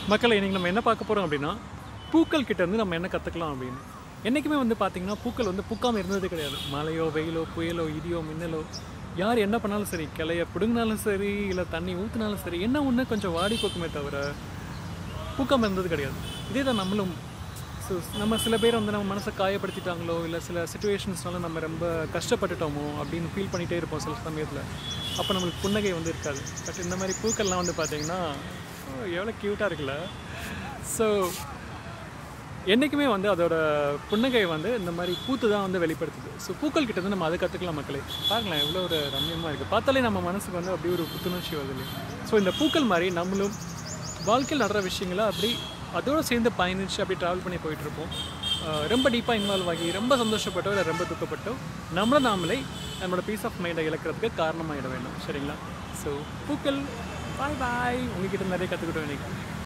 மக்களை இன்னைக்கு நம்ம என்ன பார்க்க போகிறோம் அப்படின்னா பூக்கள் கிட்ட இருந்து நம்ம என்ன கற்றுக்கலாம் அப்படின்னு என்றைக்குமே வந்து பார்த்தீங்கன்னா பூக்கள் வந்து பூக்காமல் இருந்தது கிடையாது மழையோ வெயிலோ புயலோ இடியோ மின்னலோ யார் என்ன பண்ணாலும் சரி கிளைய பிடுங்கினாலும் சரி இல்லை தண்ணி ஊற்றினாலும் சரி என்ன ஒன்று கொஞ்சம் வாடி போக்குமே தவிர பூக்காமல் இருந்தது கிடையாது இதே தான் நம்மளும் ஸோ நம்ம சில பேர் வந்து நம்ம மனசை காயப்படுத்திட்டாங்களோ இல்லை சில சுச்சுவேஷன்ஸ்னால நம்ம ரொம்ப கஷ்டப்பட்டுட்டோமோ அப்படின்னு ஃபீல் பண்ணிகிட்டே இருப்போம் சில சமயத்தில் அப்போ நம்மளுக்கு புன்னகை வந்து இருக்காது பட் இந்த மாதிரி பூக்கள்லாம் வந்து பார்த்தீங்கன்னா ஓ, எவ்வளோ க்யூட்டாக இருக்குல்ல ஸோ என்றைக்குமே வந்து அதோட புன்னகை வந்து இந்த மாதிரி பூத்து தான் வந்து வெளிப்படுத்துது ஸோ பூக்கள் கிட்ட இருந்து நம்ம அதை கற்றுக்கலாம் மக்களே பாருங்களேன் எவ்வளோ ஒரு ரம்யமாக இருக்குது பார்த்தாலே நம்ம மனசுக்கு வந்து அப்படியே ஒரு புத்துணர்ச்சி வருது இல்லையா ஸோ இந்த பூக்கள் மாதிரி நம்மளும் வாழ்க்கையில் நடற விஷயங்களை அப்படி அதோடு சேர்ந்து பயணிச்சு அப்படி ட்ராவல் பண்ணி போயிட்டுருப்போம் ரொம்ப டீப்பாக இன்வால்வ் ஆகி ரொம்ப சந்தோஷப்பட்டோ இல்லை ரொம்ப துக்கப்பட்டோ நம்மளை நாமளே நம்மளோட பீஸ் ஆஃப் மைண்டை இழக்கிறதுக்கு காரணமாகிட வேண்டும் சரிங்களா ஸோ பூக்கள் பாய் பாய் உங்ககிட்ட நிறைய கற்றுக்கிட்டோம் இன்னைக்கு